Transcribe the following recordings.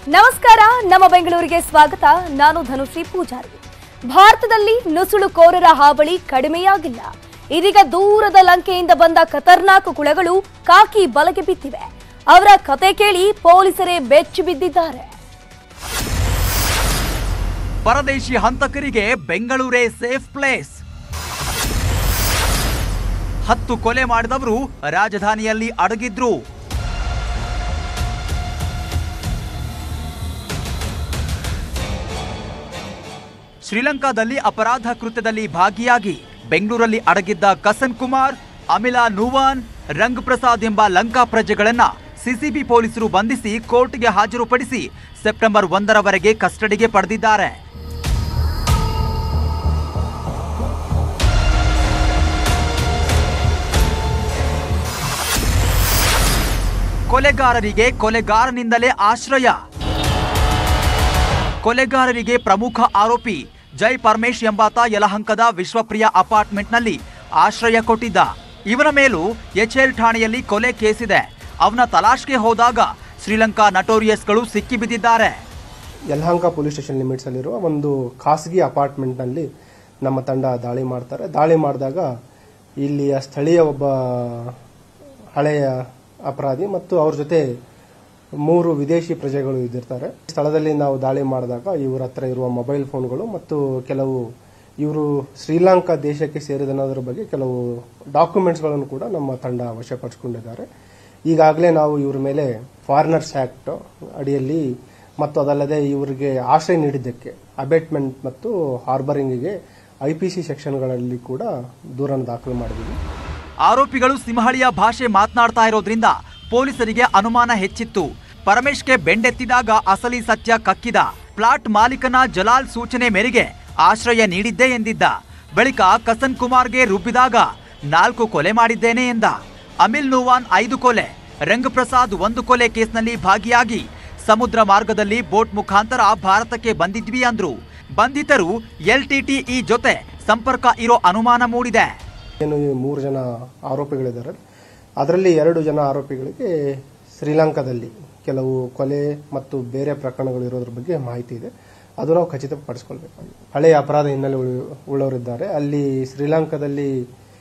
ನಮಸ್ಕಾರ ನಮ್ಮ ಬೆಂಗಳೂರಿಗೆ ಸ್ವಾಗತ ನಾನು ಧನುಶ್ರೀ ಪೂಜಾರಿ ಭಾರತದಲ್ಲಿ ನುಸುಳುಕೋರರ ಹಾವಳಿ ಕಡಿಮೆಯಾಗಿಲ್ಲ ಇದೀಗ ದೂರದ ಲಂಕೆಯಿಂದ ಬಂದ ಖತರ್ನಾಕ್ ಕುಳಗಳು ಕಾಕಿ ಬಲಗೆ ಬಿದ್ದಿವೆ ಅವರ ಕತೆ ಕೇಳಿ ಪೊಲೀಸರೇ ಬೆಚ್ಚಿ ಬಿದ್ದಿದ್ದಾರೆ ಪರದೇಶಿ ಹಂತಕರಿಗೆ ಬೆಂಗಳೂರೇ ಸೇಫ್ ಪ್ಲೇಸ್ ಹತ್ತು ಕೊಲೆ ಮಾಡಿದವರು ರಾಜಧಾನಿಯಲ್ಲಿ ಅಡಗಿದ್ರು ಶ್ರೀಲಂಕಾದಲ್ಲಿ ಅಪರಾಧ ಕೃತ್ಯದಲ್ಲಿ ಭಾಗಿಯಾಗಿ ಬೆಂಗಳೂರಲ್ಲಿ ಅಡಗಿದ್ದ ಕಸನ್ ಕುಮಾರ್ ಅಮಿಲಾ ನೂವಾನ್ ರಂಗ್ ಪ್ರಸಾದ್ ಎಂಬ ಲಂಕಾ ಪ್ರಜೆಗಳನ್ನ ಸಿಸಿಬಿ ಪೊಲೀಸರು ಬಂಧಿಸಿ ಕೋರ್ಟ್ಗೆ ಹಾಜರುಪಡಿಸಿ ಸೆಪ್ಟೆಂಬರ್ ಒಂದರವರೆಗೆ ಕಸ್ಟಡಿಗೆ ಪಡೆದಿದ್ದಾರೆ ಕೊಲೆಗಾರರಿಗೆ ಕೊಲೆಗಾರನಿಂದಲೇ ಆಶ್ರಯ ಕೊಲೆಗಾರರಿಗೆ ಪ್ರಮುಖ ಆರೋಪಿ ಜೈ ಪರಮೇಶ್ ಎಂಬಾತ ಯಲಹಂಕದ ವಿಶ್ವಪ್ರಿಯ ಅಪಾರ್ಟ್ಮೆಂಟ್ನಲ್ಲಿ ಆಶ್ರಯ ಕೊಟ್ಟಿದ್ದ ಇವನ ಮೇಲೂ ಎಚ್ಎಲ್ ಠಾಣೆಯಲ್ಲಿ ಕೊಲೆ ಕೇಸಿದೆ ಅವನ ತಲಾಶ್ಗೆ ಹೋದಾಗ ಶ್ರೀಲಂಕಾ ನಟೋರಿಯಸ್ಗಳು ಸಿಕ್ಕಿಬಿದ್ದಿದ್ದಾರೆ ಯಲಹಂಕ ಪೊಲೀಸ್ ಸ್ಟೇಷನ್ ಲಿಮಿಟ್ಸಲ್ಲಿರುವ ಒಂದು ಖಾಸಗಿ ಅಪಾರ್ಟ್ಮೆಂಟ್ನಲ್ಲಿ ನಮ್ಮ ತಂಡ ದಾಳಿ ಮಾಡ್ತಾರೆ ದಾಳಿ ಮಾಡಿದಾಗ ಇಲ್ಲಿಯ ಸ್ಥಳೀಯ ಒಬ್ಬ ಹಳೆಯ ಅಪರಾಧಿ ಮತ್ತು ಅವ್ರ ಜೊತೆ ಮೂರು ವಿದೇಶಿ ಪ್ರಜೆಗಳು ಇದ್ದಿರ್ತಾರೆ ಸ್ಥಳದಲ್ಲಿ ನಾವು ದಾಳಿ ಮಾಡಿದಾಗ ಇವರ ಹತ್ರ ಇರುವ ಮೊಬೈಲ್ ಫೋನ್ಗಳು ಮತ್ತು ಕೆಲವು ಇವರು ಶ್ರೀಲಂಕಾ ದೇಶಕ್ಕೆ ಸೇರಿದನೋದ್ರ ಬಗ್ಗೆ ಕೆಲವು ಡಾಕ್ಯುಮೆಂಟ್ಸ್ಗಳನ್ನು ಕೂಡ ನಮ್ಮ ತಂಡ ವಶಪಡಿಸಿಕೊಂಡಿದ್ದಾರೆ ಈಗಾಗಲೇ ನಾವು ಇವ್ರ ಮೇಲೆ ಫಾರಿನರ್ಸ್ ಆಕ್ಟ್ ಅಡಿಯಲ್ಲಿ ಮತ್ತು ಅದಲ್ಲದೆ ಇವರಿಗೆ ಆಶ್ರಯ ನೀಡಿದ್ದಕ್ಕೆ ಅಬೇಟ್ಮೆಂಟ್ ಮತ್ತು ಹಾರ್ಬರಿಂಗಿಗೆ ಐ ಪಿ ಸಿ ಸೆಕ್ಷನ್ಗಳಲ್ಲಿ ಕೂಡ ದೂರನ್ನು ದಾಖಲು ಮಾಡಿದ್ದೀವಿ ಆರೋಪಿಗಳು ಸಿಂಹಳಿಯ ಭಾಷೆ ಮಾತನಾಡ್ತಾ ಇರೋದ್ರಿಂದ ಪೊಲೀಸರಿಗೆ ಅನುಮಾನ ಹೆಚ್ಚಿತ್ತು ಪರಮೇಶ್ಗೆ ಬೆಂಡೆತ್ತಿದಾಗ ಅಸಲಿ ಸತ್ಯ ಕಕ್ಕಿದ ಪ್ಲಾಟ್ ಮಾಲೀಕನ ಜಲಾಲ್ ಸೂಚನೆ ಮೇರೆಗೆ ಆಶ್ರಯ ನೀಡಿದ್ದೆ ಎಂದಿದ್ದ ಬಳಿಕ ಕಸನ್ ಕುಮಾರ್ಗೆ ರುಬ್ಬಿದಾಗ ನಾಲ್ಕು ಕೊಲೆ ಮಾಡಿದ್ದೇನೆ ಎಂದ ಅಮಿಲ್ ನೂವಾನ್ ಐದು ಕೊಲೆ ರಂಗ್ ಪ್ರಸಾದ್ ಒಂದು ಕೊಲೆ ಕೇಸ್ನಲ್ಲಿ ಭಾಗಿಯಾಗಿ ಸಮುದ್ರ ಮಾರ್ಗದಲ್ಲಿ ಬೋಟ್ ಮುಖಾಂತರ ಭಾರತಕ್ಕೆ ಬಂದಿದ್ವಿ ಅಂದ್ರು ಬಂಧಿತರು ಎಲ್ಟಿಟಿಇ ಜೊತೆ ಸಂಪರ್ಕ ಇರೋ ಅನುಮಾನ ಮೂಡಿದೆ ಏನು ಈ ಮೂರು ಜನ ಆರೋಪಿಗಳಿದ್ದಾರೆ ಅದರಲ್ಲಿ ಎರಡು ಜನ ಆರೋಪಿಗಳಿಗೆ ಶ್ರೀಲಂಕಾದಲ್ಲಿ ಕೆಲವು ಕೊಲೆ ಮತ್ತು ಬೇರೆ ಪ್ರಕರಣಗಳು ಇರೋದ್ರ ಬಗ್ಗೆ ಮಾಹಿತಿ ಇದೆ ಅದು ನಾವು ಖಚಿತಪಡಿಸ್ಕೊಳ್ಬೇಕಾಗಿದೆ ಹಳೆಯ ಅಪರಾಧ ಹಿನ್ನೆಲೆ ಉಳ್ಳ- ಉಳ್ಳವರಿದ್ದಾರೆ ಅಲ್ಲಿ ಶ್ರೀಲಂಕಾದಲ್ಲಿ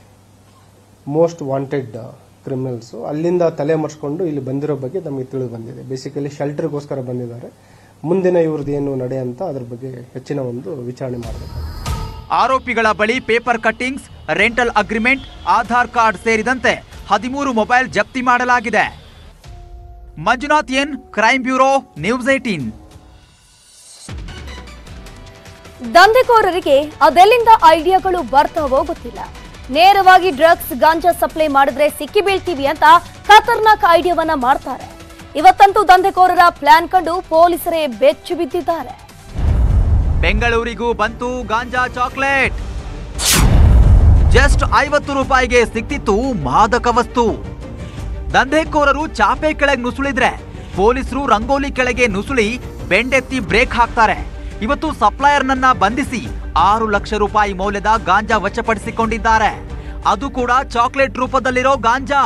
ಮೋಸ್ಟ್ ವಾಂಟೆಡ್ ಕ್ರಿಮಿನಲ್ಸ್ ಅಲ್ಲಿಂದ ತಲೆ ಮರೆಸ್ಕೊಂಡು ಇಲ್ಲಿ ಬಂದಿರೋ ಬಗ್ಗೆ ನಮಗೆ ತಿಳಿದು ಬಂದಿದೆ ಬೇಸಿಕಲಿ ಶೆಲ್ಟರ್ಗೋಸ್ಕರ ಬಂದಿದ್ದಾರೆ ಮುಂದಿನ ಇವ್ರದ್ದು ಏನು ನಡೆ ಅಂತ ಅದ್ರ ಬಗ್ಗೆ ಹೆಚ್ಚಿನ ಒಂದು ವಿಚಾರಣೆ ಮಾಡಬೇಕು ಆರೋಪಿಗಳ ಬಳಿ paper cuttings rental agreement Aadhaar card ಸೇರಿದಂತೆ ಹದಿಮೂರು ಮೊಬೈಲ್ ಜಪ್ತಿ ಮಾಡಲಾಗಿದೆ Manjunath N crime bureau news eighteen ದಂಧೆಕೋರರಿಗೆ ಅದೆಲ್ಲಿಂದ ಐಡಿಯಾಗಳು ಬರ್ತಾವೋ ಗೊತ್ತಿಲ್ಲ ನೇರವಾಗಿ ಡ್ರಗ್ಸ್ ಗಾಂಜಾ ಸಪ್ಲೈ ಮಾಡಿದ್ರೆ ಸಿಕ್ಕಿ ಬೀಳ್ತೀವಿ ಅಂತ ಖತರ್ನಾಕ್ ಐಡಿಯಾವನ್ನ ಮಾಡ್ತಾರೆ ಇವತ್ತಂತೂ ದಂಧೆಕೋರರ ಪ್ಲಾನ್ ಕಂಡು ಪೊಲೀಸರೇ ಬೆಚ್ಚು ಬಿದ್ದಿದ್ದಾರೆ ಬೆಂಗಳೂರಿಗೂ ಬಂತು ಗಾಂಜಾ ಚಾಕ್ಲೇಟ್ ಜಸ್ಟ್ ಐವತ್ತು ರೂಪಾಯಿಗೆ ಸಿಕ್ತಿತ್ತು ಮಾದಕ ವಸ್ತು ದಂಧೆಕೋರರು ಚಾಪೆ ಕೆಳಗೆ ನುಸುಳಿದ್ರೆ ಪೊಲೀಸರು ರಂಗೋಲಿ ಕೆಳಗೆ ನುಸುಳಿ ಬೆಂಡೆತ್ತಿ ಬ್ರೇಕ್ ಹಾಕ್ತಾರೆ ಇವತ್ತು ಸಪ್ಲೈಯರ್ನನ್ನ ಬಂಧಿಸಿ ಆರು ಲಕ್ಷ ರೂಪಾಯಿ ಮೌಲ್ಯದ ಗಾಂಜಾ ವಶಪಡಿಸಿಕೊಂಡಿದ್ದಾರೆ ಅದು ಕೂಡ ಚಾಕ್ಲೇಟ್ ರೂಪದಲ್ಲಿರೋ ಗಾಂಜಾ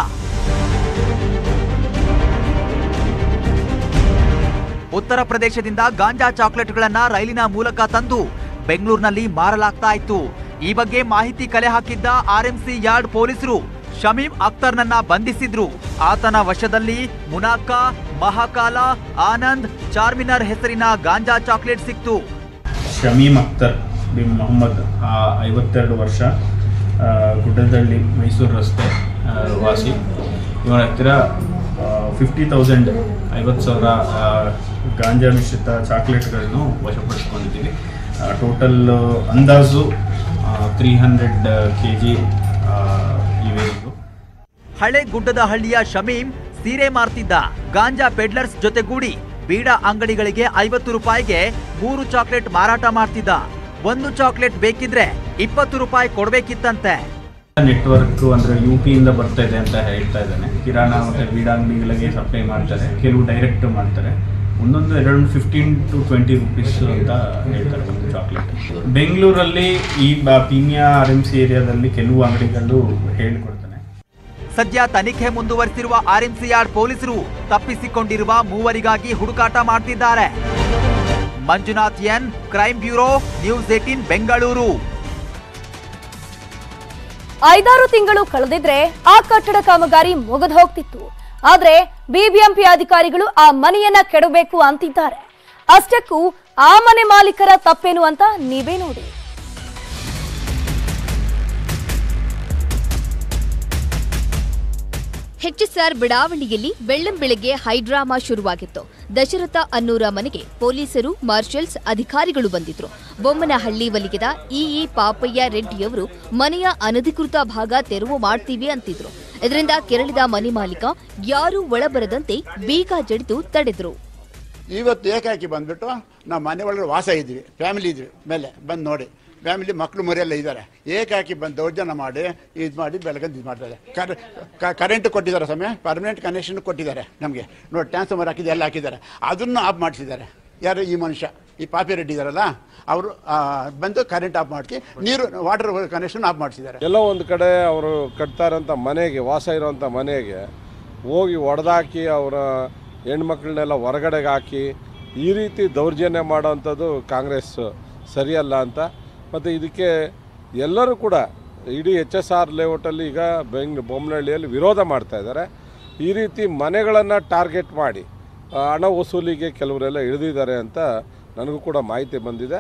ಉತ್ತರ ಪ್ರದೇಶದಿಂದ ಗಾಂಜಾ ಚಾಕ್ಲೇಟ್ಗಳನ್ನ ರೈಲಿನ ಮೂಲಕ ತಂದು ಬೆಂಗಳೂರಿನಲ್ಲಿ ಮಾರಲಾಗ್ತಾ ಇತ್ತು ಈ ಬಗ್ಗೆ ಮಾಹಿತಿ ಕಲೆ ಹಾಕಿದ್ದ ಆರ್ಎಂಸಿ ಯಾರ್ಡ್ ಪೊಲೀಸರು ಶಮೀಮ್ ಅಖ್ತರ್ನನ್ನ ಬಂಧಿಸಿದ್ರು ಆತನ ವಶದಲ್ಲಿ ಮುನಾಕ ಮಹಾಕಾಲ ಆನಂದ್ ಚಾರ್ಮಿನಾರ್ ಹೆಸರಿನ ಗಾಂಜಾ ಚಾಕ್ಲೇಟ್ ಸಿಕ್ತು ಶಮೀಮ್ ಅಖ್ತರ್ ಬಿನ್ ಮೊಹಮ್ಮದ್ ಆ, ಐವತ್ತೆರಡು ವರ್ಷ ಆ, ಗುಡ್ಡದಳ್ಳಿ ಮೈಸೂರು ರಸ್ತೆ ಆ, ವಾಸಿ ಇವನ ಹತ್ತಿರ ಫಿಫ್ಟಿ ತೌಸಂಡ್ ಐವತ್ತು ಸಾವಿರ ಆ, ಗಾಂಜಾ ಮಿಶ್ರಿತ ಚಾಕ್ಲೇಟ್ಗಳನ್ನು ವಶಪಡಿಸ್ಕೊಂಡಿದ್ದೀವಿ ಟೋಟಲ್ ಅಂದಾಜು ತ್ರೀ ಹಂಡ್ರೆಡ್ ಕೆ ಜಿ ಇವೆ ಇದು ಹಳೆ ಗುಡ್ಡದ ಹಳ್ಳಿಯ ಶಮೀಮ್ ಸೀರೆ ಮಾರ್ತಿದ್ದ ಗಾಂಜಾ ಪೆಡ್ಲರ್ಸ್ ಜೊತೆಗೂಡಿ ಬೀಡಾ ಅಂಗಡಿಗಳಿಗೆ ಐವತ್ತು ರೂಪಾಯಿಗೆ ಮೂರು ಚಾಕ್ಲೇಟ್ ಮಾರಾಟ ಮಾಡ್ತಿದ್ದ ಒಂದು ಚಾಕ್ಲೇಟ್ ಬೇಕಿದ್ರೆ ಇಪ್ಪತ್ತು ರೂಪಾಯಿ ಕೊಡ್ಬೇಕಿತ್ತಂತೆ ನೆಟ್ವರ್ಕ್ ಅಂದ್ರೆ ಯು ಪಿಯಿಂದ ಬರ್ತಾ ಇದೆ ಅಂತ ಹೇಳ್ತಾ ಇದ್ದಾನೆ ಕಿರಾಣ ಮತ್ತೆ ಬೀಡಾ ಅಂಗಡಿಗಳಿಗೆ ಸಪ್ಲೈ ಮಾಡ್ತಾರೆ ಕೆಲವು ಡೈರೆಕ್ಟ್ ಮಾಡ್ತಾರೆ ಒಂದೊಂದು ಎರಡು ಫಿಫ್ಟೀನ್ ಟು ಟ್ವೆಂಟಿ ರುಪೀಸ್ ಅಂತ ಹೇಳ್ತಾರೆ ಒಂದು ಚಾಕ್ಲೇಟ್ ಬೆಂಗಳೂರಲ್ಲಿ ಈ ಪೀಮಿಯಾ ಆರ್ ಎಮ್ ಸಿ ಏರಿಯಾದಲ್ಲಿ ಕೆಲವು ಅಂಗಡಿಗಳು ಹೇಳ್ಕೊಡ್ತಾನೆ ಸದ್ಯ ತನಿಖೆ ಮುಂದುವರಿಸಿರುವ ಆರ್ಎಂಸಿಆರ್ ಪೊಲೀಸರು ತಪ್ಪಿಸಿಕೊಂಡಿರುವ ಮೂವರಿಗಾಗಿ ಹುಡುಕಾಟ ಮಾಡ್ತಿದ್ದಾರೆ Manjunath N crime bureau news eighteen Bengaluru ಐದಾರು ತಿಂಗಳು ಕಳೆದಿದ್ರೆ ಆ ಕಟ್ಟಡ ಕಾಮಗಾರಿ ಮುಗಿದು ಹೋಗ್ತಿತ್ತು ಆದ್ರೆ ಬಿಬಿಎಂಪಿ ಅಧಿಕಾರಿಗಳು ಆ ಮನೆಯನ್ನ ಕೆಡಬೇಕು ಅಂತಿದ್ದಾರೆ ಅಷ್ಟಕ್ಕೂ ಆ ಮನೆ ಮಾಲೀಕರ ತಪ್ಪೇನು ಅಂತ ನೀವೇ ನೋಡಿ ಹೆಚ್ಎಸ್ಆರ್ ಬಡಾವಣೆಯಲ್ಲಿ ಬೆಳ್ಳಂಬೆಳಗ್ಗೆ ಹೈಡ್ರಾಮಾ ಶುರುವಾಗಿತ್ತು ದಶರಥ ಅನ್ನೂರ ಮನೆಗೆ ಪೊಲೀಸರು ಮಾರ್ಷಲ್ಸ್ ಅಧಿಕಾರಿಗಳು ಬಂದಿದ್ರು ಬೊಮ್ಮನಹಳ್ಳಿ ವಲಯದ ಇಇ ಪಾಪಯ್ಯ ರೆಡ್ಡಿಯವರು ಮನೆಯ ಅನಧಿಕೃತ ಭಾಗ ತೆರವು ಮಾಡ್ತೀವಿ ಅಂತಿದ್ರು ಇದರಿಂದ ಕೆರಳಿದ ಮನೆ ಮಾಲೀಕ ಯಾರೂ ಒಳಬರದಂತೆ ಬೀಗ ಜಡಿದು ತಡೆದ್ರು ಇವತ್ತು ಏಕಾಕಿ ಬಂದ್ಬಿಟ್ಟು ನಾವು ಮನೆ ಒಳಗಡೆ ವಾಸ ಇದ್ವಿ ಫ್ಯಾಮಿಲಿ ಇದ್ವಿ ಮೇಲೆ ಬಂದು ನೋಡಿ ಫ್ಯಾಮಿಲಿ ಮಕ್ಕಳು ಮರಿಯೆಲ್ಲ ಇದ್ದಾರೆ ಏಕಾಕಿ ಬಂದು ದೌರ್ಜನ್ಯ ಮಾಡಿ ಇದು ಮಾಡಿ ಬೆಳಗ್ಗೆ ಇದು ಮಾಡ್ತಾರೆ ಕರ್ ಕರೆಂಟ್ ಕೊಟ್ಟಿದ್ದಾರೆ ಸಮಯ ಪರ್ಮನೆಂಟ್ ಕನೆಕ್ಷನ್ ಕೊಟ್ಟಿದ್ದಾರೆ ನಮಗೆ ನೋಡಿ ಟ್ರಾನ್ಸ್ಫಾರ್ಮರ್ ಹಾಕಿದೆ ಎಲ್ಲ ಹಾಕಿದ್ದಾರೆ ಅದನ್ನು ಆಫ್ ಮಾಡಿಸಿದ್ದಾರೆ ಯಾರು ಈ ಮನುಷ್ಯ ಈ ಪಾಪಿ ರೆಡ್ಡಿ ಇದ್ದಾರಲ್ಲ ಅವರು ಬಂದು ಕರೆಂಟ್ ಆಫ್ ಮಾಡಿಸಿ ನೀರು ವಾಟರ್ ಕನೆಕ್ಷನ್ ಆಫ್ ಮಾಡಿಸಿದ್ದಾರೆ ಎಲ್ಲೋ ಒಂದು ಕಡೆ ಅವರು ಕಟ್ತಾ ಇರೋಂಥ ಮನೆಗೆ ವಾಸ ಇರೋಂಥ ಮನೆಗೆ ಹೋಗಿ ಒಡೆದಾಕಿ ಅವರ ಹೆಣ್ಮಕ್ಳನ್ನೆಲ್ಲ ಹೊರಗಡೆಗೆ ಹಾಕಿ ಈ ರೀತಿ ದೌರ್ಜನ್ಯ ಮಾಡೋವಂಥದ್ದು ಕಾಂಗ್ರೆಸ್ ಸರಿಯಲ್ಲ ಅಂತ ಮತ್ತು ಇದಕ್ಕೆ ಎಲ್ಲರೂ ಕೂಡ ಇಡೀ ಎಚ್ ಎಸ್ ಆರ್ ಲೇಔಟಲ್ಲಿ ಈಗ ಬೆಂಗ್ ಬೊಮ್ಮನಹಳ್ಳಿಯಲ್ಲಿ ವಿರೋಧ ಮಾಡ್ತಾ ಇದ್ದಾರೆ ಈ ರೀತಿ ಮನೆಗಳನ್ನು ಟಾರ್ಗೆಟ್ ಮಾಡಿ ಆ, ಹಣ ವಸೂಲಿಗೆ ಕೆಲವರೆಲ್ಲ ಇಳಿದಿದ್ದಾರೆ ಅಂತ ನನಗೂ ಕೂಡ ಮಾಹಿತಿ ಬಂದಿದೆ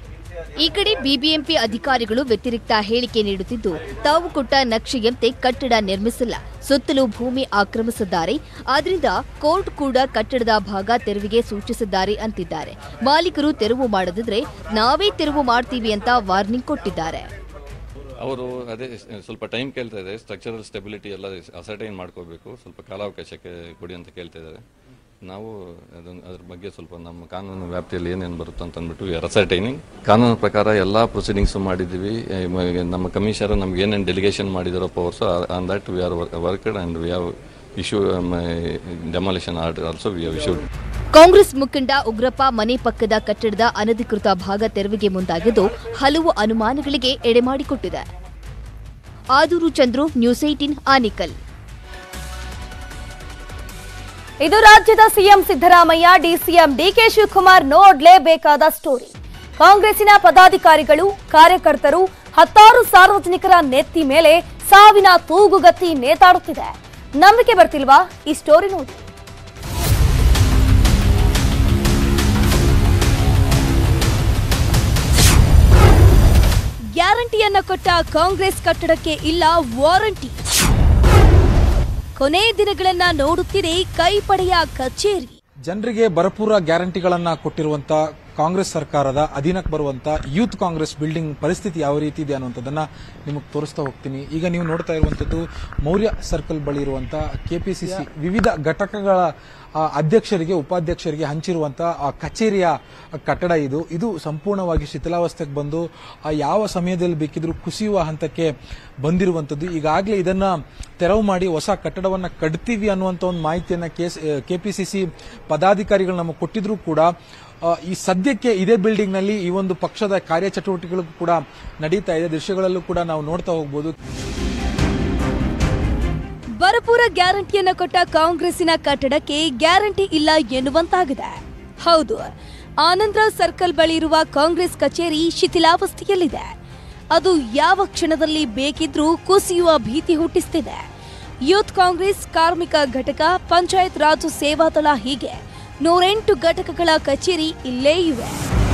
ಈ ಕಡೆ ಬಿಬಿಎಂಪಿ ಅಧಿಕಾರಿಗಳು ವ್ಯತಿರಿಕ್ತ ಹೇಳಿಕೆ ನೀಡುತ್ತಿದ್ದು ತಾವು ಕೊಟ್ಟ ನಕ್ಷೆಯಂತೆ ಕಟ್ಟಡ ನಿರ್ಮಿಸಿಲ್ಲ ಸುತ್ತಲೂ ಭೂಮಿ ಆಕ್ರಮಿಸಿದ್ದಾರೆ ಆದ್ರಿಂದ ಕೋರ್ಟ್ ಕೂಡ ಕಟ್ಟಡದ ಭಾಗ ತೆರವಿಗೆ ಸೂಚಿಸಿದ್ದಾರೆ ಅಂತಿದ್ದಾರೆ ಮಾಲೀಕರು ತೆರವು ಮಾಡದಿದ್ರೆ ನಾವೇ ತೆರವು ಮಾಡ್ತೀವಿ ಅಂತ ವಾರ್ನಿಂಗ್ ಕೊಟ್ಟಿದ್ದಾರೆ ಅವರು ಅದೇ ಸ್ವಲ್ಪ ಟೈಮ್ ಕೇಳ್ತಾ ಇದ್ದಾರೆ ಸ್ಟ್ರಕ್ಚರಲ್ ಸ್ಟೆಬಿಲಿಟಿ ಎಲ್ಲ ಅಸರ್ಟೈನ್ ಮಾಡ್ಕೋಬೇಕು ಸ್ವಲ್ಪ ಕಾಲಾವಕಾಶಕ್ಕೆ ಕೊಡಿ ಅಂತ ಕೇಳ್ತಾ ಇದ್ದಾರೆ ನಾವು ಅದನ್ನ ಅದ್ರ ಬಗ್ಗೆ ಸ್ವಲ್ಪ ನಮ್ಮ ಕಾನೂನು ವ್ಯಾಪ್ತಿಯಲ್ಲಿ ಏನೇನು ಬರುತ್ತೆ ಅಂತ ಅಂದ್ಬಿಟ್ಟು ವಿ ಆರ್ ಅಸರ್ಟೈನಿಂಗ್ ಕಾನೂನು ಪ್ರಕಾರ ಎಲ್ಲ ಪ್ರೊಸೀಡಿಂಗ್ಸ್ ಮಾಡಿದ್ದೀವಿ ಏ, ಮ- ನಮ್ಮ ಕಮಿಷನರ್ ನಮ್ಗೆ ಏನೇನು ಡೆಲಿಗೇಷನ್ ಮಾಡಿದಾರೋ powers on that we are worked and we have issue demolition order also we have issued Congress ಮುಖಂಡ ಉಗ್ರಪ್ಪ ಮನೆ ಪಕ್ಕದ ಕಟ್ಟಡದ ಅನಧಿಕೃತ ಭಾಗ ತೆರವಿಗೆ ಮುಂದಾಗಿದ್ದು ಹಲವು ಅನುಮಾನಗಳಿಗೆ ಎಡೆಮಾಡಿಕೊಟ್ಟಿದೆ ಆದೂರು ಚಂದ್ರು ನ್ಯೂಸ್ ಏಟೀನ್ ಆನಿಕಲ್ ಇದು ರಾಜ್ಯದ ಸಿಎಂ ಸಿದ್ದರಾಮಯ್ಯ ಡಿಸಿಎಂ ಡಿಕೆ ಶಿವಕುಮಾರ್ ನೋಡ್ಲೇಬೇಕಾದ ಸ್ಟೋರಿ ಕಾಂಗ್ರೆಸ್ಸಿನ ಪದಾಧಿಕಾರಿಗಳು ಕಾರ್ಯಕರ್ತರು ಹತ್ತಾರು ಸಾರ್ವಜನಿಕರ ನೆತ್ತಿ ಮೇಲೆ ಸಾವಿನ ತೂಗುಗತ್ತಿ ನೇತಾಡುತ್ತಿದೆ ನಂಬಿಕೆ ಬರ್ತಿಲ್ವಾ ಈ ಸ್ಟೋರಿ ನೋಡಿ ಗ್ಯಾರಂಟಿಯನ್ನ ಕೊಟ್ಟ ಕಾಂಗ್ರೆಸ್ ಕಟ್ಟಡಕ್ಕೆ ಇಲ್ಲ ವಾರಂಟಿ ಕೊನೆ ದಿನಗಳನ್ನ ನೋಡುತ್ತಿದೆ ಕೈಪಡೆಯ ಕಚೇರಿ ಜನರಿಗೆ ಭರಪೂರ ಗ್ಯಾರಂಟಿಗಳನ್ನ ಕೊಟ್ಟಿರುವಂತ ಕಾಂಗ್ರೆಸ್ ಸರ್ಕಾರದ ಅಧೀನಕ್ಕೆ ಬರುವಂತ ಯೂತ್ ಕಾಂಗ್ರೆಸ್ ಬಿಲ್ಡಿಂಗ್ ಪರಿಸ್ಥಿತಿ ಯಾವ ರೀತಿ ಇದೆ ಅನ್ನುವಂಥದ್ದನ್ನ ನಿಮಗೆ ತೋರಿಸ್ತಾ ಹೋಗ್ತೀನಿ ಈಗ ನೀವು ನೋಡ್ತಾ ಇರುವಂತದ್ದು ಮೌರ್ಯ ಸರ್ಕಲ್ ಬಳಿ ಇರುವಂತ ಕೆಪಿಸಿಸಿ ವಿವಿಧ ಘಟಕಗಳ ಆ, ಅಧ್ಯಕ್ಷರಿಗೆ ಉಪಾಧ್ಯಕ್ಷರಿಗೆ ಹಂಚಿರುವಂತಹ ಆ ಕಚೇರಿಯ ಕಟ್ಟಡ ಇದು ಇದು ಸಂಪೂರ್ಣವಾಗಿ ಶಿಥಿಲಾವಸ್ಥೆಗೆ ಬಂದು ಆ ಯಾವ ಸಮಯದಲ್ಲಿ ಬೇಕಿದ್ರೂ ಕುಸಿಯುವ ಹಂತಕ್ಕೆ ಬಂದಿರುವಂತದ್ದು ಈಗಾಗಲೇ ಇದನ್ನ ತೆರವು ಮಾಡಿ ಹೊಸ ಕಟ್ಟಡವನ್ನ ಕಟ್ತೀವಿ ಅನ್ನುವಂತ ಒಂದು ಮಾಹಿತಿಯನ್ನ ಕೆಪಿಸಿಸಿ ಪದಾಧಿಕಾರಿಗಳು ನಮಗೆ ಕೊಟ್ಟಿದ್ರು ಕೂಡ ಆ, ಈ ಸದ್ಯಕ್ಕೆ ಇದೇ ಬಿಲ್ಡಿಂಗ್ ನಲ್ಲಿ ಈ ಒಂದು ಪಕ್ಷದ ಕಾರ್ಯಚಟುವಟಿಕೆಗಳು ಕೂಡ ನಡೀತಾ ಇದೆ ದೃಶ್ಯಗಳಲ್ಲೂ ಕೂಡ ನಾವು ನೋಡ್ತಾ ಹೋಗ್ಬೋದು ಭರಪೂರ ಗ್ಯಾರಂಟಿಯನ್ನ ಕೊಟ್ಟ ಕಾಂಗ್ರೆಸ್ಸಿನ ಕಟ್ಟಡಕ್ಕೆ ಗ್ಯಾರಂಟಿ ಇಲ್ಲ ಎನ್ನುವಂತಾಗಿದೆ ಹೌದು ಆನಂದ್ರ ಸರ್ಕಲ್ ಬಳಿ ಇರುವ ಕಾಂಗ್ರೆಸ್ ಕಚೇರಿ ಶಿಥಿಲಾವಸ್ಥೆಯಲ್ಲಿದೆ ಅದು ಯಾವ ಕ್ಷಣದಲ್ಲಿ ಬೇಕಿದ್ರೂ ಕುಸಿಯುವ ಭೀತಿ ಹುಟ್ಟಿಸ್ತಿದೆ ಯೂತ್ ಕಾಂಗ್ರೆಸ್ ಕಾರ್ಮಿಕ ಘಟಕ ಪಂಚಾಯತ್ ರಾಜ್ ಸೇವಾದಳ ಹೀಗೆ ನೂರೆಂಟು ಘಟಕಗಳ ಕಚೇರಿ ಇಲ್ಲೇ ಇವೆ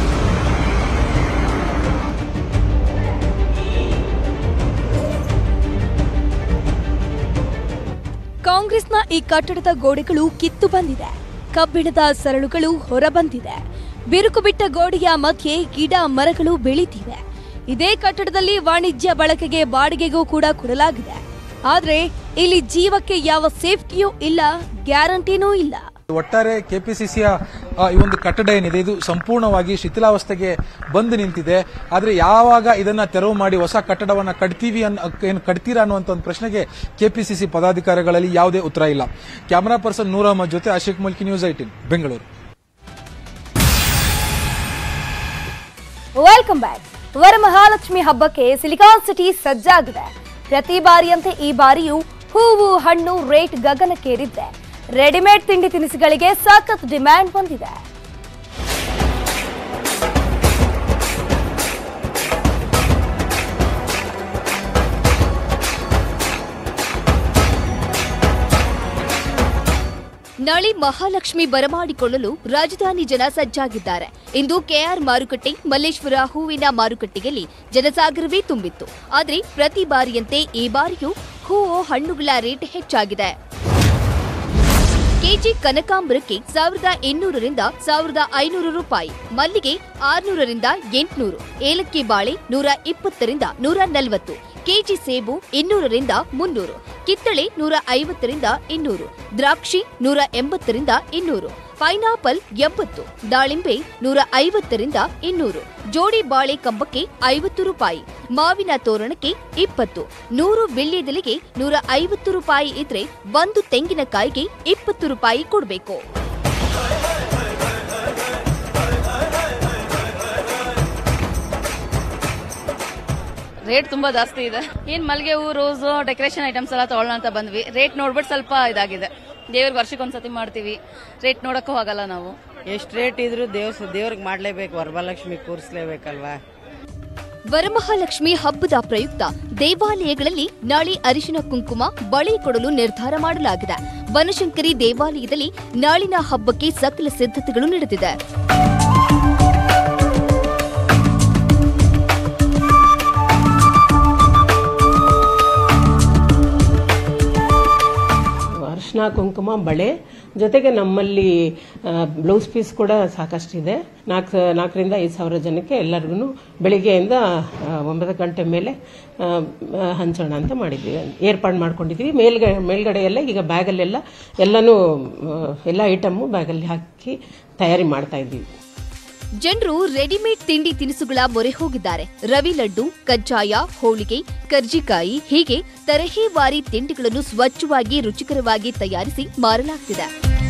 ಕಾಂಗ್ರೆಸ್ನ ಈ ಕಟ್ಟಡದ ಗೋಡೆಗಳು ಕಿತ್ತು ಬಂದಿದೆ ಕಬ್ಬಿಣದ ಸರಳುಗಳು ಹೊರಬಂದಿದೆ ಬಿರುಕು ಬಿಟ್ಟ ಗೋಡೆಯ ಮಧ್ಯೆ ಗಿಡ ಮರಗಳು ಬೆಳೀತಿವೆ ಇದೇ ಕಟ್ಟಡದಲ್ಲಿ ವಾಣಿಜ್ಯ ಬಳಕೆಗೆ ಬಾಡಿಗೆಗೂ ಕೂಡ ಕೊಡಲಾಗಿದೆ ಆದ್ರೆ ಇಲ್ಲಿ ಜೀವಕ್ಕೆ ಯಾವ ಸೇಫ್ಟಿಯೂ ಇಲ್ಲ ಗ್ಯಾರಂಟಿನೂ ಇಲ್ಲ ಒಟ್ಟಾರೆ ಕೆಪಿಸಿಸಿಯ ಈ ಒಂದು ಕಟ್ಟಡ ಏನಿದೆ ಇದು ಸಂಪೂರ್ಣವಾಗಿ ಶಿಥಿಲಾವಸ್ಥೆಗೆ ಬಂದು ನಿಂತಿದೆ ಆದ್ರೆ ಯಾವಾಗ ಇದನ್ನ ತೆರವು ಮಾಡಿ ಹೊಸ ಕಟ್ಟಡವನ್ನ ಕಟ್ತೀವಿ ಅನ್ ಏನು ಕಟ್ತೀರಾ ಅನ್ನುವಂತ ಒಂದು ಪ್ರಶ್ನೆಗೆ ಕೆಪಿಸಿಸಿ ಪದಾಧಿಕಾರಿಗಳಲ್ಲಿ ಯಾವುದೇ ಉತ್ತರ ಇಲ್ಲ ಕ್ಯಾಮರಾ ಪರ್ಸನ್ ನೂರ್ ಅಹಮದ್ ಜೊತೆ Ashok Malki news eighteen Bengaluru welcome back Varamahalakshmi ಹಬ್ಬಕ್ಕೆ ಸಿಲಿಕಾನ್ ಸಿಟಿ ಸಜ್ಜಾಗಿದೆ ಪ್ರತಿ ಬಾರಿಯಂತೆ ಈ ಬಾರಿಯೂ ಹೂವು ಹಣ್ಣು ರೇಟ್ ಗಗನಕ್ಕೇರಿದ್ರೆ ರೆಡಿಮೇಡ್ ತಿಂಡಿ ತಿನಿಸುಗಳಿಗೆ ಸಖತ್ ಡಿಮ್ಯಾಂಡ್ ಬಂದಿದೆ ನಾಳೆ ಮಹಾಲಕ್ಷ್ಮಿ ಬರಮಾಡಿಕೊಳ್ಳಲು ರಾಜಧಾನಿ ಜನ ಸಜ್ಜಾಗಿದ್ದಾರೆ ಇಂದು ಕೆಆರ್ ಮಾರುಕಟ್ಟೆ ಮಲ್ಲೇಶ್ವರ ಹೂವಿನ ಮಾರುಕಟ್ಟೆಯಲ್ಲಿ ಜನಸಾಗರವೇ ತುಂಬಿತ್ತು ಆದರೆ ಪ್ರತಿ ಬಾರಿಯಂತೆ ಈ ಬಾರಿಯೂ ಹೂವು ಹಣ್ಣುಗಳ ರೇಟ್ ಹೆಚ್ಚಾಗಿದೆ ಕೆಜಿ ಕನಕಾಂಬರಕ್ಕೆ ಸಾವಿರದ ಇನ್ನೂರರಿಂದ ಸಾವಿರದ ಐನೂರು ರೂಪಾಯಿ ಮಲ್ಲಿಗೆ ಆರ್ನೂರರಿಂದ ಎಂಟುನೂರು ಏಲಕ್ಕಿ ಬಾಳೆ ನೂರ ಇಪ್ಪತ್ತರಿಂದ ನೂರ ನಲವತ್ತು ಕೆಜಿ ಸೇಬು ಇನ್ನೂರರಿಂದ ಮುನ್ನೂರು ಕಿತ್ತಳೆ ನೂರ ಐವತ್ತರಿಂದ ಇನ್ನೂರು ದ್ರಾಕ್ಷಿ ನೂರ ಎಂಬತ್ತರಿಂದ ಇನ್ನೂರು ಪೈನಾಪಲ್ ಎಂಬತ್ತು ದಾಳಿಂಬೆ ನೂರ ಐವತ್ತರಿಂದ ಇನ್ನೂರು ಜೋಡಿ ಬಾಳೆ ಕಂಬಕ್ಕೆ ಐವತ್ತು ರೂಪಾಯಿ ಮಾವಿನ ತೋರಣಕ್ಕೆ ಇಪ್ಪತ್ತು ನೂರು ವಿಳ್ಯದೆಲೆಗೆ ನೂರ ಐವತ್ತು ರೂಪಾಯಿ ಇದ್ರೆ ಒಂದು ತೆಂಗಿನಕಾಯಿಗೆ ಇಪ್ಪತ್ತು ರೂಪಾಯಿ ಕೊಡಬೇಕು ರೇಟ್ ತುಂಬಾ ಜಾಸ್ತಿ ಇದೆ ಏನ್ ಮಲ್ಲಿಗೆ ಹೂ ರೋಸು ಡೆಕೋರೇಷನ್ ಐಟಮ್ಸ್ ಎಲ್ಲ ತಗೊಳ್ಳೋಣ ಅಂತ ಬಂದ್ವಿ ರೇಟ್ ನೋಡ್ಬಿಟ್ಟು ಸ್ವಲ್ಪ ಇದಾಗಿದೆ ದೇವ್ರಿಗೆ ವರ್ಷಕ್ಕೆ ಒಂದ್ಸತಿ ಮಾಡ್ತೀವಿ ರೇಟ್ ನೋಡಕ್ಕೂ ಆಗಲ್ಲ ನಾವು ಎಷ್ಟು ರೇಟ್ ಇದ್ರು ದೇವ್ರ ದೇವ್ರಿಗೆ ಮಾಡ್ಲೇಬೇಕು ವರಮಹಾಲಕ್ಷ್ಮಿ ಕೂರಿಸ್ಲೇಬೇಕಲ್ವಾ ವರಮಹಾಲಕ್ಷ್ಮಿ ಹಬ್ಬದ ಪ್ರಯುಕ್ತ ದೇವಾಲಯಗಳಲ್ಲಿ ನಾಳೆ ಅರಿಶಿನ ಕುಂಕುಮ ಬಳೆ ಕೊಡಲು ನಿರ್ಧಾರ ಮಾಡಲಾಗಿದೆ ಬನಶಂಕರಿ ದೇವಾಲಯದಲ್ಲಿ ನಾಳಿನ ಹಬ್ಬಕ್ಕೆ ಸಕಲ ಸಿದ್ಧತೆಗಳು ನಡೆದಿದೆ ಅರಿಶಿನ ಕುಂಕುಮ ಬಳೆ ಜೊತೆಗೆ ನಮ್ಮಲ್ಲಿ ಬ್ಲೌಸ್ ಪೀಸ್ ಕೂಡ ಸಾಕಷ್ಟಿದೆ ನಾಲ್ಕು ನಾಲ್ಕರಿಂದ ಐದು ಸಾವಿರ ಜನಕ್ಕೆ ಎಲ್ಲರಿಗೂ ಬೆಳಿಗ್ಗೆಯಿಂದ ಆ, ಒಂಬತ್ತು ಗಂಟೆ ಮೇಲೆ ಆ, ಆ, ಹಂಚೋಣ ಅಂತ ಮಾಡಿದ್ದೀವಿ ಏರ್ಪಾಡು ಮಾಡ್ಕೊಂಡಿದ್ದೀವಿ ಮೇಲ್ಗಡೆ ಮೇಲ್ಗಡೆ ಎಲ್ಲ ಈಗ ಬ್ಯಾಗಲ್ಲೆಲ್ಲ ಎಲ್ಲನೂ ಆ, ಎಲ್ಲ ಐಟಮ್ಮು ಬ್ಯಾಗಲ್ಲಿ ಹಾಕಿ ತಯಾರಿ ಮಾಡ್ತಾ ಇದ್ದೀವಿ ಜನರು ರೆಡಿಮೇಡ್ ತಿಂಡಿ ತಿನಿಸುಗಳ ಮೊರೆ ಹೋಗಿದ್ದಾರೆ ರವಿ ಲಡ್ಡು ಕಜ್ಜಾಯ ಹೋಳಿಗೆ ಕರ್ಜಿಕಾಯಿ ಹೀಗೆ ತರಹೇವಾರಿ ತಿಂಡಿಗಳನ್ನು ಸ್ವಚ್ಛವಾಗಿ ರುಚಿಕರವಾಗಿ ತಯಾರಿಸಿ ಮಾರಲಾಗ್ತಿದೆ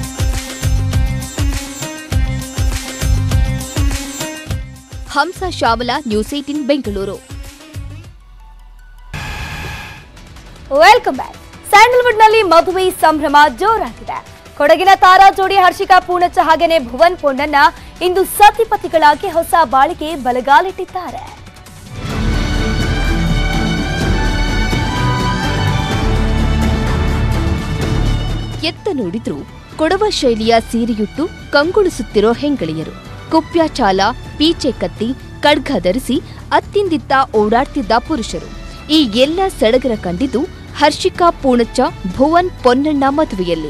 Hamsa Shyamala news eighteen Bengaluru welcome back Sandalwood ನಲ್ಲಿ ಮದುವೆ ಸಂಭ್ರಮ ಜೋರಾಗಿದೆ ಕೊಡಗಿನ ತಾರಾ ಜೋಡಿ ಹರ್ಷಿಕಾ ಪೂಣಚ್ಚ ಹಾಗೇನೆ ಭುವನ್ ಪೊನ್ನಣ್ಣ ಇಂದು ಸತಿಪತಿಗಳಾಗಿ ಹೊಸ ಬಾಳಿಗೆ ಬಲಗಾಲಿಟ್ಟಿದ್ದಾರೆ ಎತ್ತ ನೋಡಿದ್ರು ಕೊಡವ ಶೈಲಿಯ ಸೀರೆಯುಟ್ಟು ಕಂಗೊಳಿಸುತ್ತಿರೋ ಹೆಂಗಳಿಯರು ಕುಪ್ಯಾಚಾಲ ಪೀಚೆ ಕತ್ತಿ ಖಡ್ಗ ಧರಿಸಿ ಅತ್ತಿಂದಿತ್ತ ಓಡಾಡ್ತಿದ್ದ ಪುರುಷರು ಈ ಎಲ್ಲ ಸಡಗರ ಕಂಡಿದ್ದು ಹರ್ಷಿಕಾ ಪೂಣಚ್ಚ ಭುವನ್ ಪೊನ್ನಣ್ಣ ಮದುವೆಯಲ್ಲಿ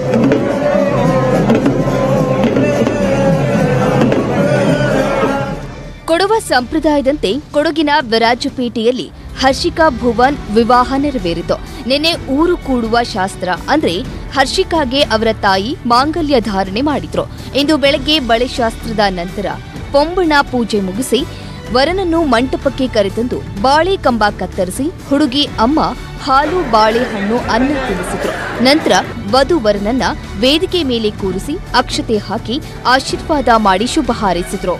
ಕೊಡವ ಸಂಪ್ರದಾಯದಂತೆ ಕೊಡಗಿನ ವಿರಾಜಪೇಟೆಯಲ್ಲಿ ಹರ್ಷಿಕಾ ಭುವನ್ ವಿವಾಹ ನೆರವೇರಿತು ನಿನ್ನೆ ಊರು ಕೂಡುವ ಶಾಸ್ತ್ರ ಅಂದ್ರೆ ಹರ್ಷಿಕಾಗೆ ಅವರ ತಾಯಿ ಮಾಂಗಲ್ಯ ಧಾರಣೆ ಮಾಡಿದ್ರು ಇಂದು ಬೆಳಗ್ಗೆ ಬಳೆ ಶಾಸ್ತ್ರದ ನಂತರ ಪೊಂಬಣ ಪೂಜೆ ಮುಗಿಸಿ ವರನನ್ನು ಮಂಟಪಕ್ಕೆ ಕರೆತಂದು ಬಾಳೆ ಕಂಬ ಕತ್ತರಿಸಿ ಹುಡುಗಿ ಅಮ್ಮ ಹಾಲು ಬಾಳೆಹಣ್ಣು ಅನ್ನ ತಿನ್ನಿಸಿದ್ರು ನಂತರ ವಧು ವರನನ್ನ ವೇದಿಕೆ ಮೇಲೆ ಕೂರಿಸಿ ಅಕ್ಷತೆ ಹಾಕಿ ಆಶೀರ್ವಾದ ಮಾಡಿ ಶುಭ ಹಾರೈಸಿದ್ರು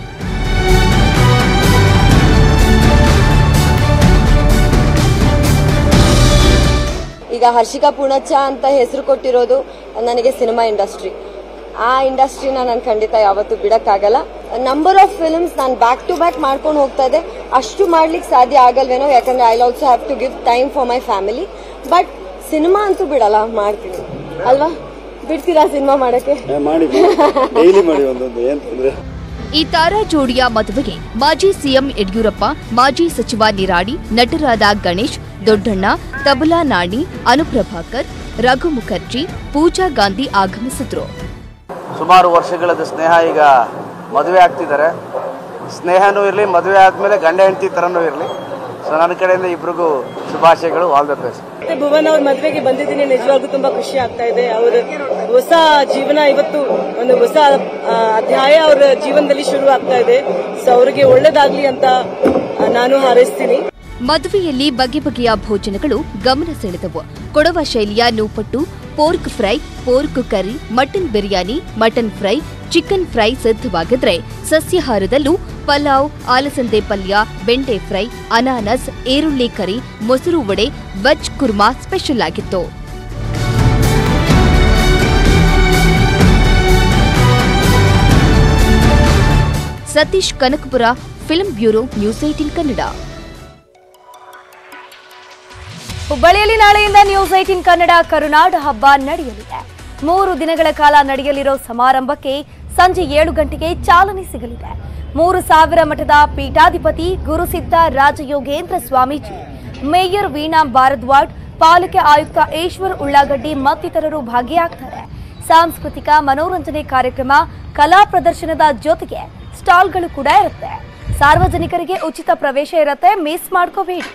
ಈಗ ಹರ್ಷಿಕಾ ಪೂಣಚ್ಚ ಅಂತ ಹೆಸರು ಕೊಟ್ಟಿರೋದು ನನಗೆ ಸಿನಿಮಾ ಇಂಡಸ್ಟ್ರಿ ಆ ಇಂಡಸ್ಟ್ರಿನ ನಾನು ಖಂಡಿತ ಯಾವತ್ತೂ ಬಿಡಕ್ಕಾಗಲ್ಲ ನಂಬರ್ ಆಫ್ ಫಿಲ್ಮ್ಸ್ ನಾನು ಬ್ಯಾಕ್ ಟು ಬ್ಯಾಕ್ ಮಾಡ್ಕೊಂಡು ಹೋಗ್ತಾ ಇದ್ದೆ ಅಷ್ಟು ಮಾಡ್ಲಿಕ್ಕೆ ಸಾಧ್ಯ ಆಗಲ್ವೇನೋ ಯಾಕಂದ್ರೆ I also have to give time for my family but ಸಿನಿಮಾ ಅಂತೂ ಬಿಡಲ್ಲ ಮಾಡ್ತೀನಿ ಅಲ್ವಾ ಬಿಡ್ತೀರಾ ಸಿನಿಮಾ ಮಾಡಕ್ಕೆ ಮಾಡಿ ಡೈಲಿ ಮಾಡಿ ಒಂದೊಂದು ಏನ್ ತೊಂದ್ರೆ ಈ ತಾರಾ ಜೋಡಿಯ ಮದುವೆಗೆ ಮಾಜಿ ಸಿಎಂ ಯಡಿಯೂರಪ್ಪ ಮಾಜಿ ಸಚಿವ ನಿರಾಣಿ ನಟರಾದ ಗಣೇಶ್ ದೊಡ್ಡಣ್ಣ ತಬಲಾ ನಾಣಿ ಅನುಪ್ರಭಾಕರ್ ರಘು ಮುಖರ್ಜಿ ಪೂಜಾ ಗಾಂಧಿ ಆಗಮಿಸಿದ್ರು ಸುಮಾರು ವರ್ಷಗಳದ ಸ್ನೇಹ ಈಗ ಮದುವೆ ಆಗ್ತಿದ್ದಾರೆ ಸ್ನೇಹನೂ ಇರಲಿ ಮದುವೆ ಆದಮೇಲೆ ಗಂಡ ಹೆಂಡತಿ ಥರನೂ ಇರಲಿ ಸೊ ನನ್ನ ಕಡೆಯಿಂದ ಇಬ್ರಿಗೂ ಶುಭಾಶಯಗಳು ಆಲ್ ದ ಬೆಸ್ಟ್ ಮತ್ತೆ ಭುವನ್ ಅವ್ರ ಮದ್ವೆಗೆ ಬಂದಿದ್ದೀನಿ ನಿಜವಾಗ್ಲೂ ತುಂಬಾ ಖುಷಿ ಆಗ್ತಾ ಇದೆ ಅವ್ರ ಹೊಸ ಜೀವನ ಇವತ್ತು ಒಂದು ಹೊಸ ಆ, ಅಧ್ಯಾಯ ಅವ್ರ ಜೀವನದಲ್ಲಿ ಶುರು ಆಗ್ತಾ ಇದೆ ಸೊ ಅವ್ರಿಗೆ ಒಳ್ಳೇದಾಗ್ಲಿ ಅಂತ ಆ, ನಾನು ಹಾರೈಸ್ತೀನಿ ಮದುವೆಯಲ್ಲಿ ಬಗೆ ಬಗೆಯ ಭೋಜನಗಳು ಗಮನ ಸೆಳೆದವು ಕೊಡವ ಶೈಲಿಯ nuputtu pork fry pork curry mutton biryani mutton fry chicken fry ಸಿದ್ಧವಾಗಿದ್ರೆ ಸಸ್ಯಾಹಾರದಲ್ಲೂ ಪಲಾವ್ ಆಲಸಂದೆ ಪಲ್ಯ ಬೆಂಡೆ ಫ್ರೈ ಅನಾನಸ್ ಈರುಳ್ಳಿ ಕರಿ ಮೊಸರು ವಡೆ ವೆಜ್ ಕುರ್ಮಾ ಸ್ಪೆಷಲ್ ಆಗಿತ್ತು Satish Kanakapura film bureau news eighteen Kannada ಹುಬ್ಬಳ್ಳಿಯಲ್ಲಿ ನಾಳೆಯಿಂದ ನ್ಯೂಸ್ ಏಟಿನ್ ಕನ್ನಡ ಕರುನಾಡ ಹಬ್ಬ ನಡೆಯಲಿದೆ ಮೂರು ದಿನಗಳ ಕಾಲ ನಡೆಯಲಿರೋ ಸಮಾರಂಭಕ್ಕೆ ಸಂಜೆ ಏಳು ಗಂಟೆಗೆ ಚಾಲನೆ ಸಿಗಲಿದೆ ಮೂರು ಸಾವಿರ ಮಠದ ಪೀಠಾಧಿಪತಿ ಗುರುಸಿದ್ಧ ರಾಜಯೋಗೇಂದ್ರ ಸ್ವಾಮೀಜಿ ಮೇಯರ್ ವೀಣಾ ಭಾರದ್ವಾಡ್ ಪಾಲಿಕೆ ಆಯುಕ್ತ ಈಶ್ವರ್ ಉಳ್ಳಾಗಡ್ಡಿ ಮತ್ತಿತರರು ಭಾಗಿಯಾಗ್ತಾರೆ ಸಾಂಸ್ಕೃತಿಕ ಮನೋರಂಜನೆ ಕಾರ್ಯಕ್ರಮ ಕಲಾ ಪ್ರದರ್ಶನದ ಜೊತೆಗೆ ಸ್ಟಾಲ್ಗಳು ಕೂಡ ಇರುತ್ತೆ ಸಾರ್ವಜನಿಕರಿಗೆ ಉಚಿತ ಪ್ರವೇಶ ಇರುತ್ತೆ ಮಿಸ್ ಮಾಡ್ಕೋಬೇಡಿ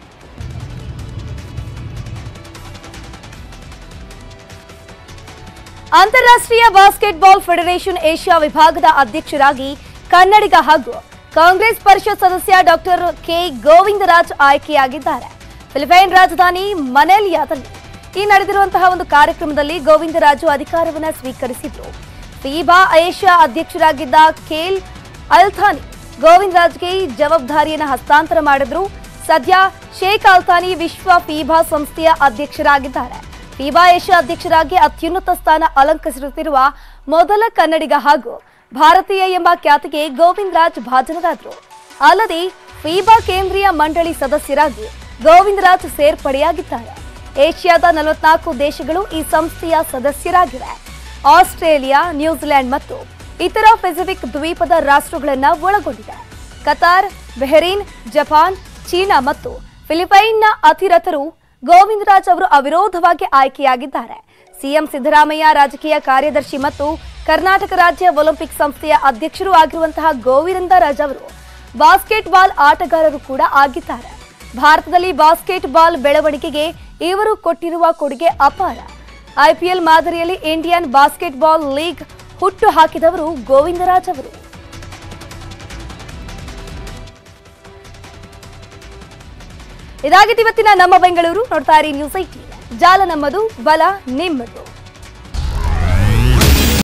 ಅಂತಾರಾಷ್ಟ್ರೀಯ ಬಾಸ್ಕೆಟ್ಬಾಲ್ ಫೆಡರೇಷನ್ ಏಷ್ಯಾ ವಿಭಾಗದ ಅಧ್ಯಕ್ಷರಾಗಿ ಕನ್ನಡಿಗ ಹಾಗೂ ಕಾಂಗ್ರೆಸ್ ಪರಿಷತ್ ಸದಸ್ಯ ಡಾಕ್ಟರ್ ಕೆ ಗೋವಿಂದರಾಜ್ ಆಯ್ಕೆಯಾಗಿದ್ದಾರೆ ಫಿಲಿಪೈನ್ ರಾಜಧಾನಿ ಮನೇಲಿಯಾದಲ್ಲಿ ಈ ನಡೆದಿರುವಂತಹ ಒಂದು ಕಾರ್ಯಕ್ರಮದಲ್ಲಿ ಗೋವಿಂದರಾಜು ಅಧಿಕಾರವನ್ನು ಸ್ವೀಕರಿಸಿದ್ರು ಫೀಬಾ ಏಷ್ಯಾ ಅಧ್ಯಕ್ಷರಾಗಿದ್ದ ಖೇಲ್ ಅಲ್ಥಾನಿ ಗೋವಿಂದರಾಜ್ಗೆ ಜವಾಬ್ದಾರಿಯನ್ನು ಹಸ್ತಾಂತರ ಮಾಡಿದ್ರು ಸದ್ಯ ಶೇಖ್ ಅಲ್ತಾನಿ ವಿಶ್ವ ಫೀಬಾ ಸಂಸ್ಥೆಯ ಅಧ್ಯಕ್ಷರಾಗಿದ್ದಾರೆ ಫೀಬಾ ಏಷ್ಯಾ ಅಧ್ಯಕ್ಷರಾಗಿ ಅತ್ಯುನ್ನತ ಸ್ಥಾನ ಅಲಂಕರಿಸುತ್ತಿರುವ ಮೊದಲ ಕನ್ನಡಿಗ ಹಾಗೂ ಭಾರತೀಯ ಎಂಬ ಖ್ಯಾತಿಗೆ ಗೋವಿಂದ್ ರಾಜ್ ಭಾಜನರಾದರು ಅಲ್ಲದೆ ಫೀಬಾ ಕೇಂದ್ರೀಯ ಮಂಡಳಿ ಸದಸ್ಯರಾಗಿ ಗೋವಿಂದ್ ರಾಜ್ ಸೇರ್ಪಡೆಯಾಗಿದ್ದಾರೆ ಏಷ್ಯಾದ ನಲವತ್ನಾಲ್ಕು ದೇಶಗಳು ಈ ಸಂಸ್ಥೆಯ ಸದಸ್ಯರಾಗಿವೆ ಆಸ್ಟ್ರೇಲಿಯಾ ನ್ಯೂಜಿಲೆಂಡ್ ಮತ್ತು ಇತರ ಪೆಸಿಫಿಕ್ ದ್ವೀಪದ ರಾಷ್ಟ್ರಗಳನ್ನ ಒಳಗೊಂಡಿದೆ ಕತಾರ್ ಬೆಹರೀನ್ ಜಪಾನ್ ಚೀನಾ ಮತ್ತು ಫಿಲಿಪೈನ್ನ ಅತಿರಥರು ಗೋವಿಂದರಾಜ್ ಅವರು ಅವಿರೋಧವಾಗಿ ಆಯ್ಕೆಯಾಗಿದ್ದಾರೆ ಸಿಎಂ ಸಿದ್ದರಾಮಯ್ಯ ರಾಜಕೀಯ ಕಾರ್ಯದರ್ಶಿ ಮತ್ತು ಕರ್ನಾಟಕ ರಾಜ್ಯ ಒಲಿಂಪಿಕ್ ಸಂಸ್ಥೆಯ ಅಧ್ಯಕ್ಷರೂ ಆಗಿರುವಂತಹ ಗೋವಿಂದರಾಜ್ ಅವರು ಬಾಸ್ಕೆಟ್ ಬಾಲ್ ಆಟಗಾರರು ಕೂಡ ಆಗಿದ್ದಾರೆ ಭಾರತದಲ್ಲಿ ಬಾಸ್ಕೆಟ್ ಬಾಲ್ ಬೆಳವಣಿಗೆಗೆ ಇವರು ಕೊಟ್ಟಿರುವ ಕೊಡುಗೆ ಅಪಾರ ಐಪಿಎಲ್ ಮಾದರಿಯಲ್ಲಿ ಇಂಡಿಯನ್ ಬಾಸ್ಕೆಟ್ ಬಾಲ್ ಲೀಗ್ ಹುಟ್ಟು ಹಾಕಿದವರು ಗೋವಿಂದರಾಜ್ ಅವರು ಇದಾಗಿತ್ತು ಇವತ್ತಿನ ನಮ್ಮ ಬೆಂಗಳೂರು ನೋಡ್ತಾ ಇರಿ ನ್ಯೂಸ್ ಐಟಿ ಜಾಲ ನಮ್ಮದು ಬಲ ನಿಮ್ಮದು